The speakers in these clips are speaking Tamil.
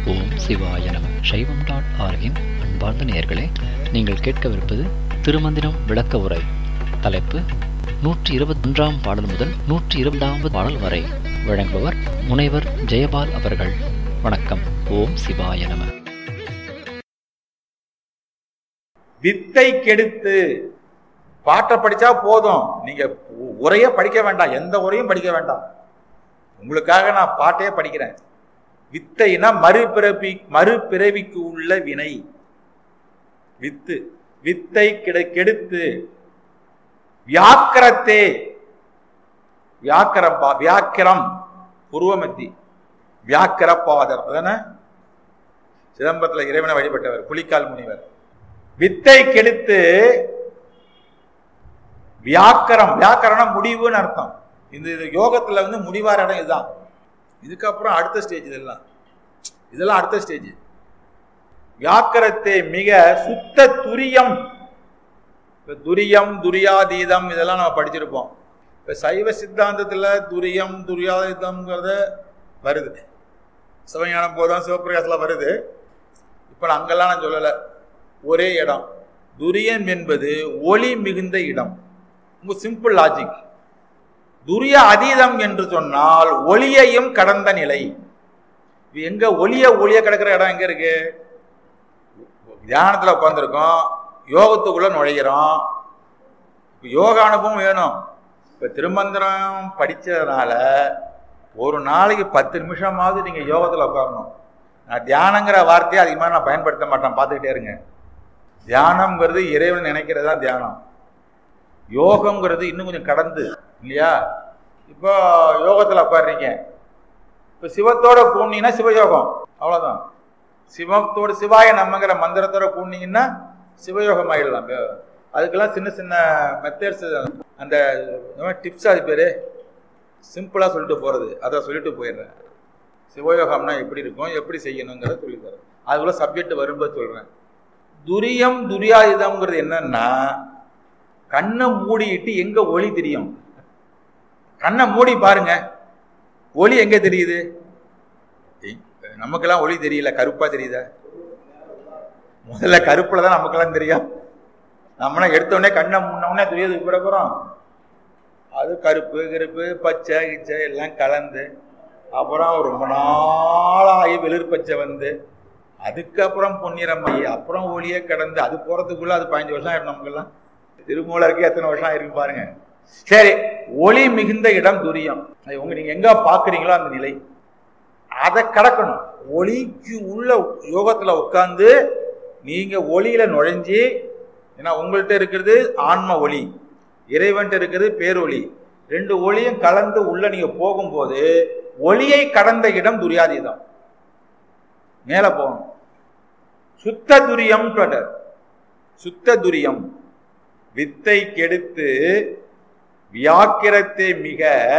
ஓம் சிவாய நம சைவம் டாட் ஆர்கின் அன்பார்ந்த நேயர்களே நீங்கள் கேட்கவிருப்பது திருமந்திரம் விளக்க உரை தலைப்பு நூற்றி இருபத்தொன்றாம் பாடல் முதல் நூற்றி இருபதாவது பாடல் வரை வழங்குபவர் முனைவர் ஜெயபால் அவர்கள் வணக்கம் ஓம் சிவாய நம வித்தை கெடுத்து பாட்டை படிச்சா போதும் நீங்க உ- உரையே படிக்க வேண்டாம் எந்த உரையும் படிக்க வேண்டாம் உங்களுக்காக நான் பாட்டையே படிக்கிறேன் வித்தைனா மறுபிறவி மறுபிறவிக்கு உள்ள வினை வித்து வித்தை கிட கெடுத்து வியாக்கரத்தே வியாக்கரம் பா- வியாக்கிரம் புருவமத்தி வியாக்கரப்பாதர் அதானே சிதம்பரத்தில் இறைவனை வழிபட்டவர் புலிக்கால் முனிவர் வித்தை கெடுத்து வியாக்கரம் வியாக்கரணம் முடிவுன்னு அர்த்தம் இந்த இது யோகத்துல வந்து முடிவார இடம் இதுதான் இதுக்கப்புறம் அடுத்த ஸ்டேஜ் இதெல்லாம் இதெல்லாம் அடுத்த ஸ்டேஜ் வியாக்கரத்தை மிக சுத்த துரியம் இப்ப துரியம் துரியாதீதம் இதெல்லாம் நம்ம படிச்சிருப்போம் இப்ப சைவ சித்தாந்தத்துல துரியம் துரியாதீதம்ங்கிறத வருது சிவஞானம் போதும் சிவபிரகாசத்துல வருது இப்ப நான் அங்கெல்லாம் நான் சொல்லலை ஒரே இடம் துரியம் என்பது ஒளி மிகுந்த இடம் ரொம்ப சிம்பிள் லாஜிக் துரிய அதீதம் என்று சொன்னால் ஒளியையும் கடந்த நிலை இது எங்க ஒளிய ஒளிய கிடக்கிற இடம் எங்க இருக்கு தியானத்துல உட்காந்துருக்கோம் யோகத்துக்குள்ள நுழைகிறோம் இப்ப யோக அனுபவம் வேணும் இப்ப திருமந்திரம் படிச்சதுனால ஒரு நாளைக்கு பத்து நிமிஷமாவது நீங்க யோகத்துல உட்காரணும் நான் தியானங்கிற வார்த்தையை அதிகமாக நான் பயன்படுத்த மாட்டேன் பார்த்துக்கிட்டே இருங்க தியானம்ங்கிறது இறைவன் நினைக்கிறது தான் தியானம் யோகம்ங்கிறது இன்னும் கொஞ்சம் கடந்து இல்லையா இப்போ யோகத்தில் உட்காடுறீங்க இப்போ சிவத்தோட கூண்டிங்கன்னா சிவயோகம் அவ்வளோதான் சிவத்தோட சிவாய நம்மங்கிற மந்திரத்தோட கூண்டிங்கன்னா சிவயோகம் ஆயிடலாம் இப்ப அதுக்கெல்லாம் சின்ன சின்ன மெத்தட்ஸ் அந்த டிப்ஸ் அது பேர் சிம்பிளாக சொல்லிட்டு போகிறது அதை சொல்லிட்டு போயிடுறேன் சிவயோகம்னா எப்படி இருக்கும் எப்படி செய்யணுங்கிறத சொல்லித்தரேன் அதுக்குள்ள சப்ஜெக்ட் வரும்போது சொல்கிறேன் துரியம் துரியாயுதம்ங்கிறது என்னன்னா கண்ணை மூடிட்டு எங்க ஒளி தெரியும் கண்ணை மூடி பாருங்க ஒளி எங்க தெரியுது ஏய், நமக்கெல்லாம் ஒளி தெரியல கருப்பா தெரியுதா முதல்ல கருப்புல தான் நமக்கெல்லாம் தெரியும் நம்மளா எடுத்த உடனே கண்ணை முன்ன உடனே தெரியாது விட போறோம் அது கருப்பு கருப்பு பச்சை கிச்சை எல்லாம் கலந்து அப்புறம் ரொம்ப நாளாகி வெளிர் பச்சை வந்து அதுக்கப்புறம் பொன்னிறமாயி அப்புறம் ஒளியே கடந்து அது போறதுக்குள்ள அது பதினஞ்சு வருஷம் ஆயிடும் நமக்கெல்லாம் திருமூலருக்கு எத்தனை வருஷம் ஆயிருக்கு பாருங்க சரி ஒளி மிகுந்த இடம் துரியம் அது உங்க நீங்க எங்க பாக்குறீங்களோ அந்த நிலை அதை கடக்கணும் ஒளிக்கு உள்ள யோகத்துல உட்கார்ந்து நீங்க ஒளியில நுழைஞ்சு ஏன்னா உங்கள்கிட்ட இருக்கிறது ஆன்ம ஒளி இறைவன்ட்ட இருக்கிறது பேரொளி ரெண்டு ஒளியும் கலந்து உள்ள நீங்க போகும்போது ஒளியை கடந்த இடம் துரியாதீதம் மேல போகணும் சுத்த துரியம் தொடர் சுத்த துரியம் வித்தை கெடுத்து வியாக்கிரத்தை மிக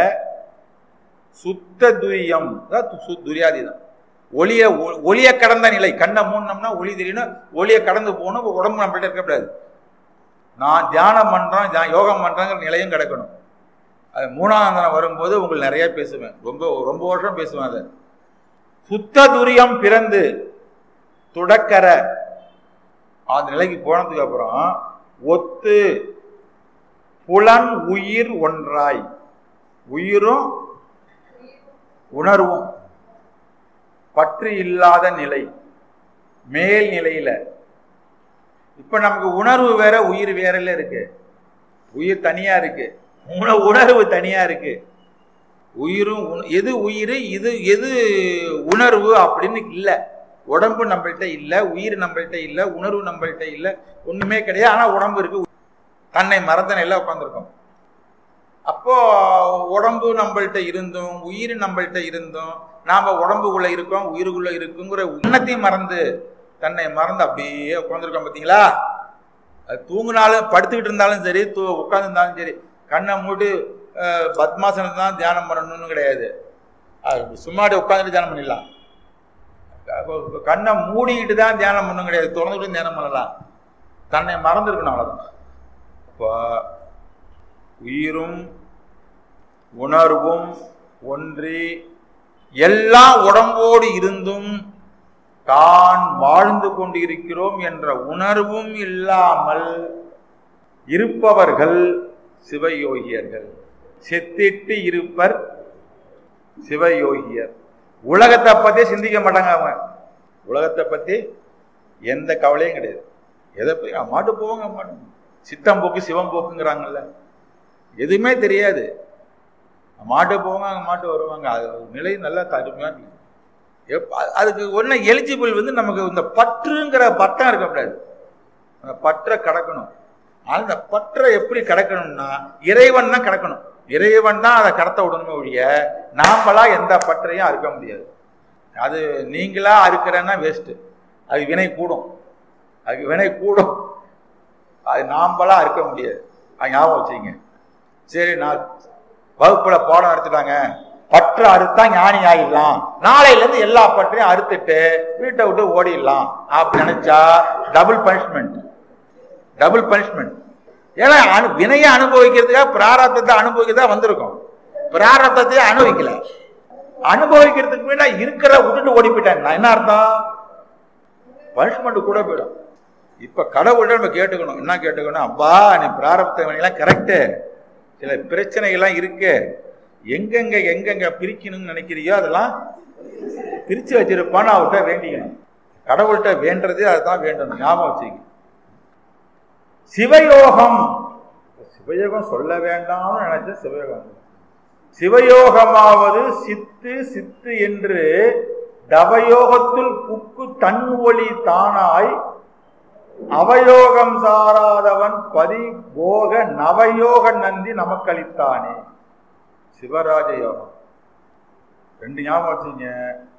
சுத்த துரியம் அதாவது சு- துரியாதீதம் ஒளிய ஒ- ஒளிய கடந்த நிலை கண்ணை மூடினோம்னா ஒளி தெரியணும் ஒளிய கடந்து போகணும் இப்ப உடம்பு நம்மள்ட்ட இருக்கக்கூடாது நான் தியானம் பண்றேன் தியா- யோகம் பண்றேங்கிற நிலையும் கிடக்கணும் அது மூணாம் தினம் வரும்போது உங்களுக்கு நிறைய பேசுவேன் ரொம்ப ரொம்ப வருஷம் பேசுவேன் அதை சுத்த துரியம் பிறந்து துடக்கர அந்த நிலைக்கு போனதுக்கு அப்புறம் ஒத்து புலன் உயிர் ஒன்றாய் உயிரும் உணர்வும் பற்று இல்லாத நிலை மேல் நிலையில இப்ப நமக்கு உணர்வு வேற உயிர் வேறல இருக்கு உயிர் தனியா இருக்கு உண- உணர்வு தனியா இருக்கு உயிரும் உண- எது உயிர் இது எது உணர்வு அப்படின்னு இல்ல உடம்பு நம்மள்ட்ட இல்ல உயிர் நம்மள்ட்ட இல்ல உணர்வு நம்மள்ட்ட இல்ல ஒண்ணுமே கிடையாது ஆனா உடம்பு இருக்கு தன்னை மறந்த நிலையில உட்காந்துருக்கோம் அப்போ உடம்பு நம்மள்ட்ட இருந்தும் உயிர் நம்மள்ட்ட இருந்தும் நாம உடம்புக்குள்ள இருக்கோம் உயிருக்குள்ள இருக்குங்கிற உன்னத்தையும் மறந்து தன்னை மறந்து அப்படியே உட்காந்துருக்கோம் பார்த்தீங்களா அது தூங்குனாலும் படுத்துக்கிட்டு இருந்தாலும் சரி தூ உட்காந்துருந்தாலும் சரி கண்ணை மூடி அஹ், பத்மாசனம் தான் தியானம் பண்ணணும்னு கிடையாது அது சும்மாடி உட்காந்துட்டு தியானம் பண்ணிடலாம் அப்போ கண்ணை மூடிக்கிட்டு தான் தியானம் பண்ணணும் கிடையாது திறந்துக்கிட்டு தியானம் பண்ணலாம் தன்னை மறந்துருக்கணும் அவ்வளோதான் இப்போ உயிரும் உணர்வும் ஒன்றி எல்லா உடம்போடு இருந்தும் தான் வாழ்ந்து கொண்டிருக்கிறோம் என்ற உணர்வும் இல்லாமல் இருப்பவர்கள் சிவயோகியர்கள் செத்திட்டு இருப்பர் சிவயோகியர் உலகத்தை பத்தி சிந்திக்க மாட்டாங்க அவங்க உலகத்தை பத்தி எந்த கவலையும் கிடையாது எதை போய் மாட்டு போவாங்க மாட்டு சித்தம் போக்கு சிவம் போக்குங்கிறாங்கல்ல எதுவுமே தெரியாது மாட்டு போவாங்க அங்கே மாட்டு வருவாங்க அது ஒரு நிலை நல்லா தருமையான எப்ப அதுக்கு ஒன்று எலிஜிபிள் வந்து நமக்கு இந்த பற்றுங்கிற பட்டம் இருக்கக்கூடாது அந்த பற்றை கடக்கணும் ஆனால் இந்த பற்றை எப்படி கடக்கணும்னா இறைவன் தான் கடக்கணும் இறைவன் தான் அதை கடத்த விடணுமே ஒழிய நாமளா எந்த பற்றையும் அறுக்க முடியாது அது நீங்களா அறுக்கிறேன்னா வேஸ்ட்டு அது வினை கூடும் அதுக்கு வினை கூடும் அது நாம்பளா அறுக்க முடியாது அது ஞாபகம் வச்சுங்க சரி நான் வகுப்புல பாடம் நடத்திட்டாங்க பற்று அறுத்தா ஞானி ஆயிடலாம் நாளையில இருந்து எல்லா பற்றையும் அறுத்துட்டு வீட்டை விட்டு ஓடிடலாம் அப்படி நினைச்சா டபுள் பனிஷ்மெண்ட் டபுள் பனிஷ்மெண்ட் ஏன்னா அனு வினையை அனுபவிக்கிறதுக்காக பிராரத்தத்தை அனுபவிக்கிறதா வந்திருக்கும் பிராரத்தத்தையே அனுபவிக்கல அனுபவிக்கிறதுக்கு முன்னாடி இருக்கிற விட்டுட்டு ஓடி போயிட்டேன் நான் என்ன அர்த்தம் பனிஷ்மெண்ட் கூட போயிடும் இப்ப கடவுள்கிட்ட நம்ம கேட்டுக்கணும் என்ன கேட்டுக்கணும் அப்பா நீ பிராரப்த வினையெல்லாம் கரெக்டு சில பிரச்சனைகள்லாம் இருக்கு எங்கெங்க எங்கெங்க பிரிக்கணும்னு நினைக்கிறியோ அதெல்லாம் பிரிச்சு வச்சிருப்பான்னு அவர்கிட்ட வேண்டிக்கணும் கடவுள்கிட்ட வேண்டதே அதுதான் வேண்டணும் ஞாபகம் வச்சுக்க சிவயோகம் சிவயோகம் சொல்ல வேண்டாம்னு நினைச்ச சிவயோகம் சிவயோகமாவது சித்து சித்து என்று தவயோகத்துள் புக்கு தன் ஒளி தானாய் அவயோகம் சாராதவன் பதி போக நவயோக நந்தி நமக்களித்தானே சிவராஜ யோகம் ரெண்டு ஞாபகம் வச்சுங்க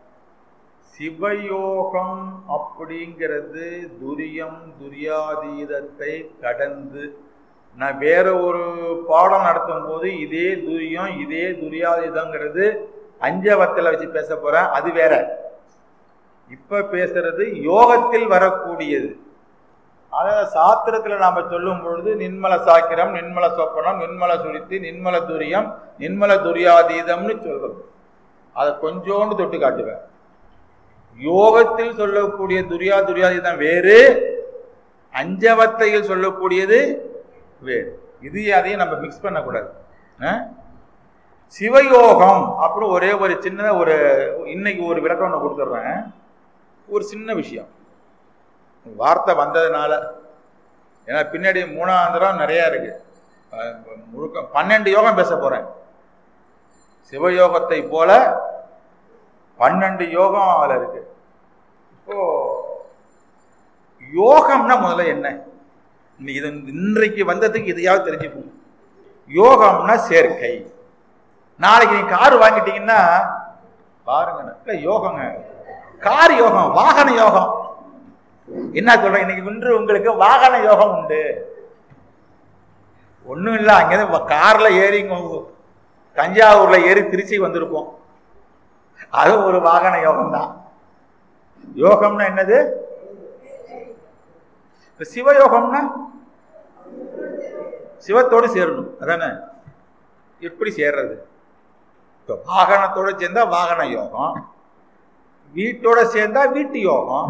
சிவயோகம் அப்படிங்கிறது துரியம் துரியாதீதத்தை கடந்து நான் வேற ஒரு பாடம் நடத்தும் போது இதே துரியம் இதே துரியாதீதங்கிறது அஞ்சவத்தில் வச்சு பேச போறேன் அது வேற இப்ப பேசுறது யோகத்தில் வரக்கூடியது அதாவது சாத்திரத்துல நாம சொல்லும் பொழுது நின்மல சாக்கிரம் நின்மல சொப்பனம் நின்மல சுழித்து நின்மல துரியம் நின்மல துரியாதீதம்னு சொல்றோம் அதை கொஞ்சோண்டு தொட்டு காட்டுவேன் யோகத்தில் சொல்லக்கூடிய துரியா துரியாதீதம் வேறு அஞ்சவத்தையில் சொல்லக்கூடியது வேறு இது அதையும் நம்ம மிக்ஸ் பண்ணக்கூடாது சிவயோகம் அப்படின்னு ஒரே ஒரு சின்ன ஒரு இன்னைக்கு ஒரு விளக்கம் ஒன்று கொடுத்துட்றேன் ஒரு சின்ன விஷயம் வார்த்தை வந்ததுனால ஏன்னா பின்னாடி மூணாந்திரம் நிறையா இருக்கு முழுக்க பன்னெண்டு யோகம் பேச போறேன் சிவயோகத்தை போல பன்னெண்டு யோகம் அதில் இருக்கு இப்போ யோகம்னா முதல்ல என்ன இது இன்றைக்கு வந்ததுக்கு இதையாவது தெரிஞ்சுக்கணும் யோகம்னா சேர்க்கை நாளைக்கு நீ கார் வாங்கிட்டீங்கன்னா பாருங்க யோகங்க கார் யோகம் வாகன யோகம் என்ன சொல்றேன் இன்னைக்கு இன்று உங்களுக்கு வாகன யோகம் உண்டு ஒன்றும் இல்லை அங்கேருந்து கார்ல ஏறி தஞ்சாவூர்ல ஏறி திருச்சி வந்திருப்போம் அது ஒரு வாகன யோகம் தான் யோகம்னா என்னது சிவயோகம்னா சிவத்தோடு சேரணும் அதானே எப்படி சேர்றது இப்போ வாகனத்தோட சேர்ந்தா வாகன யோகம் வீட்டோட சேர்ந்தா வீட்டு யோகம்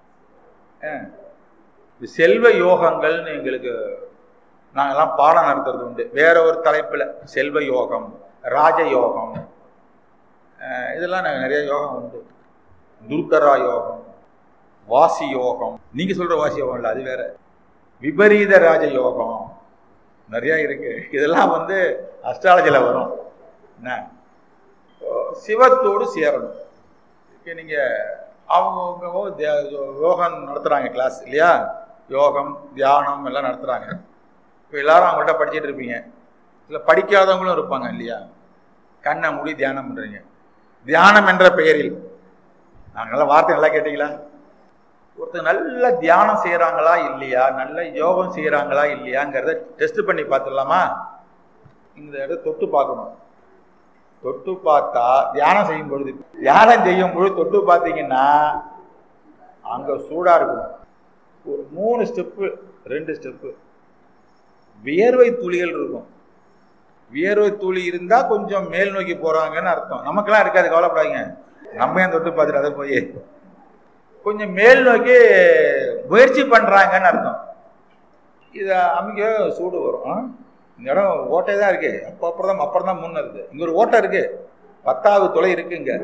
செல்வ யோகங்கள்னு எங்களுக்கு நாங்கெல்லாம் பாடம் நடத்துறது உண்டு வேற ஒரு தலைப்பில் செல்வ யோகம் ராஜ யோகம் இதெல்லாம் நாங்கள் நிறைய யோகம் உண்டு துர்கரா யோகம் வாசி யோகம் நீங்க சொல்ற வாசி யோகம் இல்லை அது வேற விபரீத ராஜ யோகம் நிறைய இருக்கு இதெல்லாம் வந்து அஸ்ட்ராலஜியில் வரும் என்ன சிவத்தோடு சேரணும் நீங்க அவங்க யோகம் நடத்துறாங்க கிளாஸ் இல்லையா யோகம் தியானம் எல்லாம் நடத்துறாங்க இப்போ எல்லாரும் அவங்கள்ட்ட படிச்சுட்டு இருப்பீங்க இல்லை படிக்காதவங்களும் இருப்பாங்க இல்லையா கண்ணை மூடி தியானம் பண்றீங்க தியானம் என்ற பெயரில் நாங்கெல்லாம் வார்த்தை நல்லா கேட்டீங்களா ஒருத்தர் நல்ல தியானம் செய்யறாங்களா இல்லையா நல்ல யோகம் செய்யறாங்களா இல்லையாங்கிறத டெஸ்ட் பண்ணி பார்த்துடலாமா இந்த இடத்த தொட்டு பார்க்கணும் தொட்டு பார்த்தா தியானம் செய்யும் பொழுது தியானம் செய்யும் பொழுது தொட்டு பார்த்தீங்கன்னா அங்க சூடா இருக்கும் ஒரு மூணு ஸ்டெப்பு ரெண்டு ஸ்டெப்பு வியர்வை துளிகள் இருக்கும் வியர்வை துளி இருந்தா கொஞ்சம் மேல் நோக்கி போறாங்கன்னு அர்த்தம் நமக்கெல்லாம் இருக்காது கவலைப்படாதீங்க நம்ம ஏன் தொட்டு பார்த்துட்டு அதை போய் கொஞ்சம் மேல் நோக்கி முயற்சி பண்றாங்கன்னு அர்த்தம் இதை அமைக்க சூடு வரும் ஆ? இந்த இடம் ஓட்டை தான் இருக்கு அப்போ அப்புறம் தான் அப்புறம் தான் முன்ன இருக்கு இங்க ஒரு ஓட்டை இருக்கு பத்தாவது துளை இருக்குங்க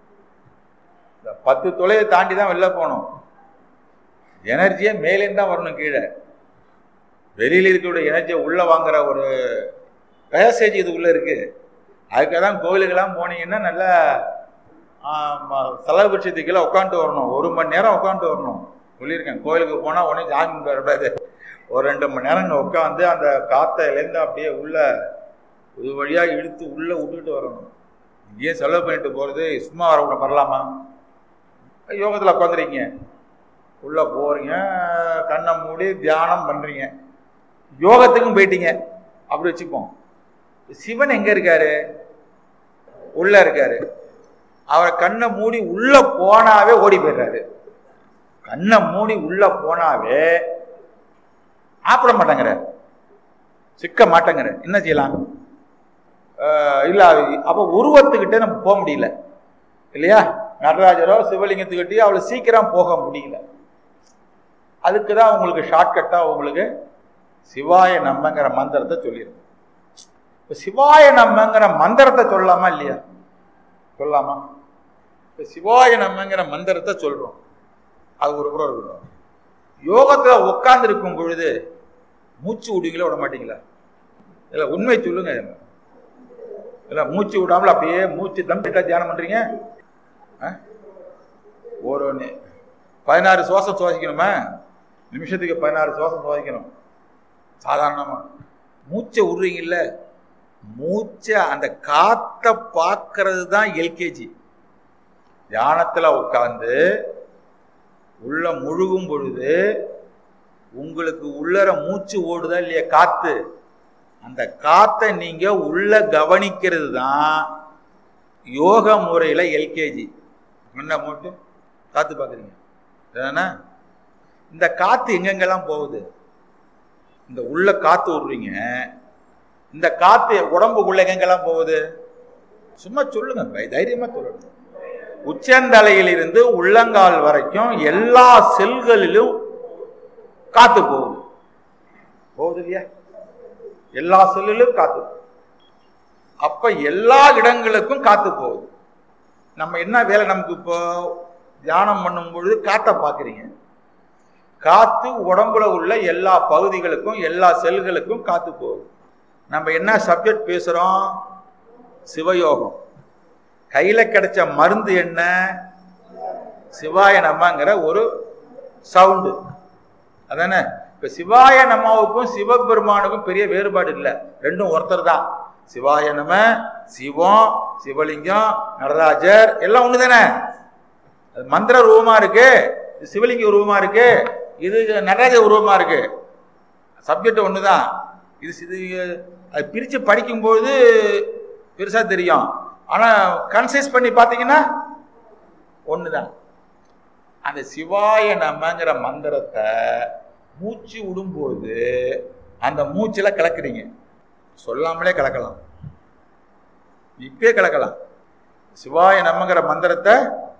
இந்த பத்து துளையை தாண்டி தான் வெளில போகணும் எனர்ஜியே மேலேருந்து தான் வரணும் கீழே வெளியில இருக்கக்கூடிய எனர்ஜியை உள்ள வாங்குற ஒரு பேசேஜ் இது உள்ள இருக்கு அதுக்காக தான் கோவிலுக்கெல்லாம் போனீங்கன்னா நல்லா செலவுபட்சத்துக்குள்ள உட்காந்துட்டு வரணும் ஒரு மணி நேரம் உட்காந்துட்டு வரணும் சொல்லியிருக்கேன் கோயிலுக்கு போனால் உடனே ஜாகிங் வரக்கூடாது ஒரு ரெண்டு மணி நேரம் இங்கே உட்காந்து அந்த காத்தையிலேருந்து அப்படியே உள்ள இது வழியாக இழுத்து உள்ளே விட்டுட்டு வரணும் இங்கேயே செலவு பண்ணிட்டு போகிறது சும்மா வர வரலாமா யோகத்தில் உட்காந்துருக்கீங்க உள்ளே போகிறீங்க கண்ணை மூடி தியானம் பண்ணுறீங்க யோகத்துக்கும் போயிட்டீங்க அப்படி வச்சுப்போம் சிவன் எங்கே இருக்காரு உள்ளே இருக்காரு அவரை கண்ணை மூடி உள்ளே போனாவே ஓடி போயிடுறாரு கண்ணை மூடி உள்ளே போனாவே ஆப்பிட மாட்டேங்கிற சிக்க மாட்டேங்கிற என்ன செய்யலாம் ஆஹ் இல்ல அப்ப உருவத்துக்கிட்டே நம்ம போக முடியல இல்லையா நடராஜரோ சிவலிங்கத்துக்கிட்டே அவ்வளவு சீக்கிரம் போக முடியல அதுக்கு தான் உங்களுக்கு ஷார்ட்கட்டா உங்களுக்கு சிவாய நம்மங்கிற மந்திரத்தை சொல்லிடும் இப்ப சிவாய நம்மங்கிற மந்திரத்தை சொல்லலாமா இல்லையா சொல்லலாமா இப்ப சிவாய நம்மங்கிற மந்திரத்தை சொல்றோம் அது ஒரு புறம் இருக்கணும் யோகத்துல உட்கார்ந்து இருக்கும் பொழுது மூச்சு விடுவீங்களா விட மாட்டீங்களா இல்ல உண்மை சொல்லுங்க இல்ல மூச்சு விடாமல் அப்படியே மூச்சு தம் கிட்ட தியானம் பண்றீங்க ஆ? ஒரு நி- பதினாறு சுவாசம் சுவாசிக்கணுமா நிமிஷத்துக்கு பதினாறு சுவாசம் சுவாசிக்கணும் சாதாரணமா மூச்சை விடுறீங்கல்ல மூச்சை அந்த காத்தை பார்க்கறது தான் எல்கேஜி தியானத்துல உட்கார்ந்து உள்ள முழுகும் பொழுது உங்களுக்கு உள்ளர மூச்சு ஓடுதா இல்லையா காத்து அந்த காத்தை நீங்க உள்ள கவனிக்கிறது தான் யோக முறையில எல்கேஜி என்ன மூட்டு காத்து பாக்குறீங்க ஏன்னா இந்த காத்து எங்கெங்கெல்லாம் போகுது இந்த உள்ள காத்து விடுறீங்க இந்த காத்து உடம்புக்குள்ள எங்கெங்கெல்லாம் போகுது சும்மா சொல்லுங்க பை- தைரியமா சொல்லுங்க உச்சந்தலையிலிருந்து உள்ளங்கால் வரைக்கும் எல்லா செல்களிலும் காத்து போகுது போகுது இல்லையா எல்லா செல்லிலும் காத்து போகுது. அப்ப எல்லா இடங்களுக்கும் காத்து போகுது நம்ம என்ன வேலை நமக்கு இப்போ தியானம் பண்ணும் பொழுது காத்தை பார்க்குறீங்க காத்து உடம்புல உள்ள எல்லா பகுதிகளுக்கும் எல்லா செல்களுக்கும் காத்து போகுது நம்ம என்ன சப்ஜெக்ட் பேசுறோம் சிவயோகம் கையில கிடைச்ச மருந்து என்ன சிவாய நம்மங்கிற ஒரு சவுண்டு அதானே இப்ப சிவாய நம்மாவுக்கும் சிவபெருமானுக்கும் பெரிய வேறுபாடு இல்லை ரெண்டும் ஒருத்தர் தான் சிவாய நம சிவம் சிவலிங்கம் நடராஜர் எல்லாம் ஒண்ணு தானே அது மந்திர ரூபமா இருக்கு இது சிவலிங்க உருவமா இருக்கு இது நடராஜ உருவமா இருக்கு சப்ஜெக்ட் ஒண்ணுதான் இது இது அது பிரிச்சு படிக்கும்போது பெருசா தெரியும் ஆனா கன்சைஸ் பண்ணி பார்த்தீங்கன்னா ஒண்ணுதான் அந்த சிவாய நமங்கிற மந்திரத்தை மூச்சு விடும்போது அந்த மூச்சுல கலக்குறீங்க சொல்லாமலே கலக்கலாம் இப்பயே கலக்கலாம் சிவாய நமங்கிற மந்திரத்தை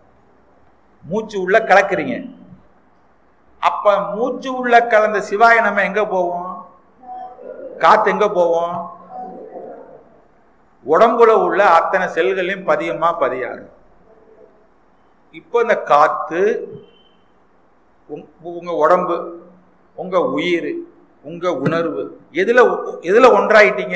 மூச்சு உள்ள கலக்குறீங்க அப்ப மூச்சு உள்ள கலந்த சிவாய நம்ம எங்க போவோம் காத்து எங்க போவோம் உடம்புல உள்ள அத்தனை செல்களையும் பதியமா பதியாது இப்போ இந்த காத்து உங்க- உங்க உடம்பு உங்க உயிர் உங்க உணர்வு எதுல எதுல ஒன்றாயிட்டீங்க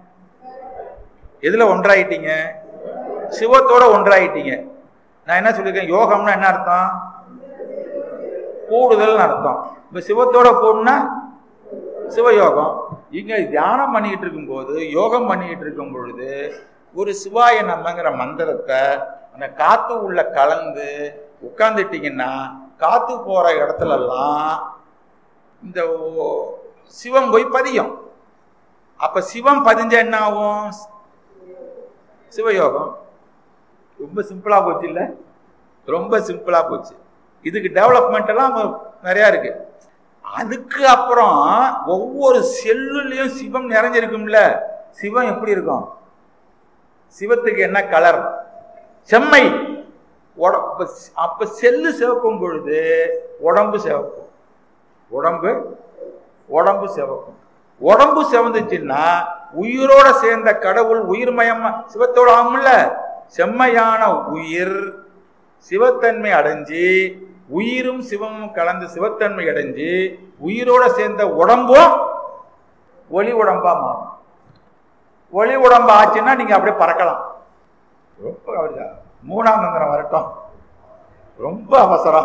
எதுல ஒன்றாயிட்டீங்க சிவத்தோட ஒன்றாயிட்டீங்க நான் என்ன சொல்லியிருக்கேன் யோகம்னா என்ன அர்த்தம் கூடுதல்னு அர்த்தம் இப்ப சிவத்தோட போகணும்னா சிவயோகம் இங்க தியானம் பண்ணிக்கிட்டு இருக்கும்போது யோகம் பண்ணிக்கிட்டு இருக்கும் பொழுது ஒரு சிவாய நம்மங்கிற மந்திரத்தை அந்த காத்து உள்ள கலந்து உட்கார்ந்துட்டீங்கன்னா காத்து போற இடத்துல எல்லாம் இந்த ஓ- சிவம் போய் பதியும் அப்ப சிவம் பதிஞ்ச என்ன ஆகும் சிவயோகம் ரொம்ப சிம்பிளா போச்சு இல்ல ரொம்ப சிம்பிளா போச்சு இதுக்கு டெவலப்மெண்ட் எல்லாம் நிறைய இருக்கு அதுக்கு அப்புறம் ஒவ்வொரு செல்லுலயும் சிவம் நிறைஞ்சிருக்கும்ல சிவம் எப்படி இருக்கும் சிவத்துக்கு என்ன கலர் செம்மை உட- அப்ப ஸ்- அப்ப செல்லு சிவக்கும் பொழுது உடம்பு சிவக்கும் உடம்பு உடம்பு சிவக்கும் உடம்பு சிவந்துச்சுன்னா உயிரோட சேர்ந்த கடவுள் உயிர்மயமா சிவத்தோட ஆகும்ல செம்மையான உயிர் சிவத்தன்மை அடைஞ்சு உயிரும் சிவமும் கலந்து சிவத்தன்மை அடைஞ்சு உயிரோட சேர்ந்த உடம்பும் ஒளி உடம்பா மாறும் ஒளி உடம்பு ஆச்சுன்னா நீங்க அப்படியே பறக்கலாம் ரொம்ப கவனிச்சா. மூணாம் மந்திரம் வரட்டும் ரொம்ப அவசரம்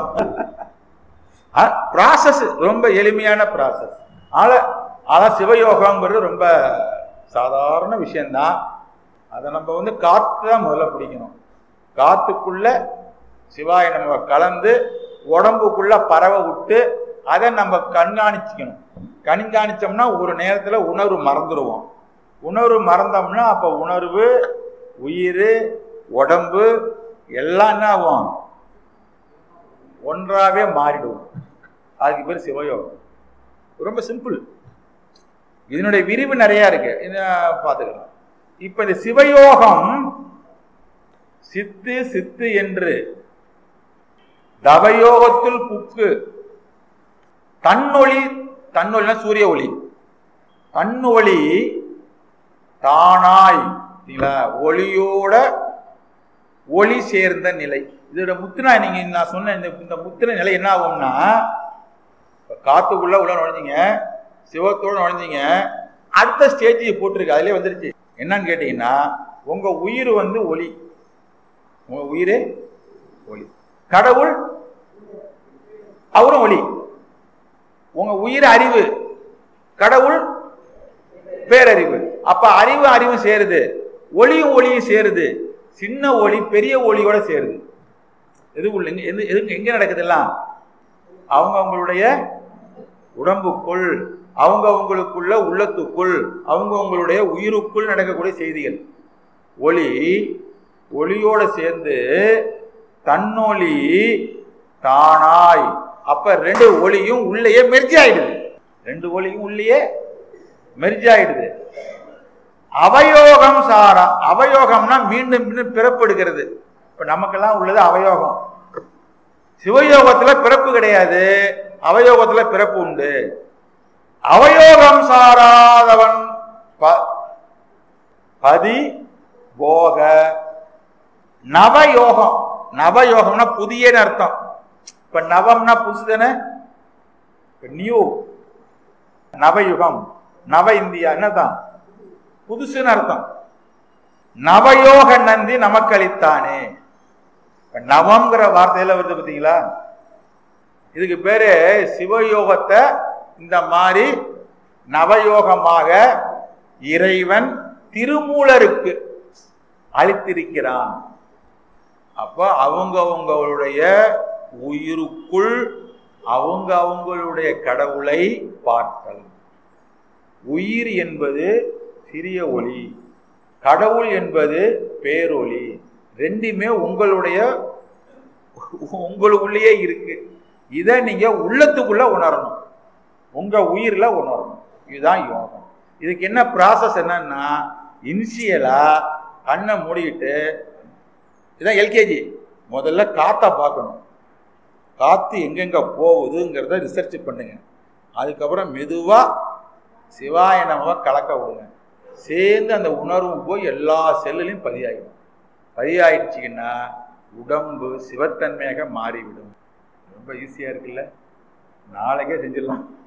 ப்ராசஸ் ரொம்ப எளிமையான ப்ராசஸ் ஆனா அதான் சிவயோகங்கிறது ரொம்ப சாதாரண விஷயம்தான் அதை நம்ம வந்து காற்று தான் முதல்ல பிடிக்கணும் காத்துக்குள்ள சிவாய நம்ம கலந்து உடம்புக்குள்ள பறவை விட்டு அதை நம்ம கண்காணிச்சுக்கணும் கண்காணிச்சோம்னா ஒரு நேரத்தில் உணர்வு மறந்துடுவோம் உணர்வு மறந்தோம்னா அப்போ உணர்வு உயிர் உடம்பு எல்லாம் என்ன ஆகும் ஒன்றாவே மாறிடுவோம் அதுக்கு பேர் சிவயோகம் ரொம்ப சிம்பிள் இதனுடைய விரிவு நிறைய இருக்கு இதை பார்த்துக்கலாம் இப்ப இந்த சிவயோகம் சித்து சித்து என்று தவயோகத்தில் புக்கு தன்னொளி தன்னொழினா சூரிய ஒளி தன்னொளி தானாய் சரிங்களா? ஒளியோட ஒளி சேர்ந்த நிலை இதோட முத்தினா நீங்க நான் சொன்ன இந்த இந்த முத்தின நிலை என்ன ஆகும்னா இப்ப காத்துக்குள்ள உள்ள நுழைஞ்சிங்க சிவத்தோட நுழைஞ்சிங்க அடுத்த ஸ்டேஜ் போட்டிருக்கு அதுலயே வந்துருச்சு என்னன்னு கேட்டீங்கன்னா உங்க உயிர் வந்து ஒளி உங்க உயிரே ஒளி கடவுள் அவரும் ஒளி உங்க உயிர் அறிவு கடவுள் பேரறிவு அப்ப அறிவு அறிவும் சேருது ஒளியும் ஒளியும் சேருது சின்ன ஒளி பெரிய ஒளியோட சேருது எதுக்குள்ள எங்க எது எது எங்க நடக்குதெல்லாம் அவங்க அவங்களுடைய உடம்புக்குள் அவங்க அவங்களுக்குள்ள உள்ளத்துக்குள் அவங்க அவங்களுடைய உயிருக்குள் நடக்கக்கூடிய செய்திகள் ஒளி ஒளியோட சேர்ந்து தன்னொளி தானாய் அப்ப ரெண்டு ஒளியும் உள்ளேயே மெர்ஜி ஆயிடுது ரெண்டு ஒளியும் உள்ளேயே மெர்ஜி ஆயிடுது அவயோகம் சாரா அவயோகம்னா மீண்டும் மீண்டும் பிறப்பெடுக்கிறது இப்ப நமக்கெல்லாம் உள்ளது அவயோகம் சிவயோகத்துல பிறப்பு கிடையாது அவயோகத்துல பிறப்பு உண்டு அவயோகம் சாராதவன் ப- பதி போக நவயோகம் நவயோகம்னா புதியன்னு அர்த்தம் இப்ப நவம்னா புதுசு தானே நியூ நவயுகம் நவ இந்தியா என்னதான் புதுசுன்னு அர்த்தம் நவயோக நந்தி நமக்களித்தானே இப்ப நவம்ங்கிற வார்த்தையில வருது பார்த்தீங்களா இதுக்கு பேரு சிவயோகத்தை இந்த மாதிரி நவயோகமாக இறைவன் திருமூலருக்கு அளித்திருக்கிறான் அப்ப அவங்க அவங்களுடைய உயிருக்குள் அவங்க அவங்களுடைய கடவுளை பார்த்தல் உயிர் என்பது சிறிய ஒளி கடவுள் என்பது பேரொளி ரெண்டுமே உங்களுடைய உங்களுக்குள்ளேயே இருக்கு இதை நீங்க உள்ளத்துக்குள்ள உணரணும் உங்க உயிர்ல உணரணும் இதுதான் யோகம் இதுக்கு என்ன ப்ராசஸ் என்னன்னா இனிஷியலா கண்ணை மூடிட்டு இதான் எல்கேஜி முதல்ல காத்தா பார்க்கணும் காத்து எங்கெங்க போகுதுங்கிறத ரிசர்ச் பண்ணுங்க அதுக்கப்புறம் மெதுவா சிவாய நமவ கலக்க விடுங்க சேர்ந்து அந்த உணர்வு போய் எல்லா செல்லுலையும் பதியாயிடும் பதியாயிடுச்சிங்கன்னா உடம்பு சிவத்தன்மையாக மாறிவிடும் ரொம்ப ஈஸியா இருக்குல்ல நாளைக்கே செஞ்சிடலாம்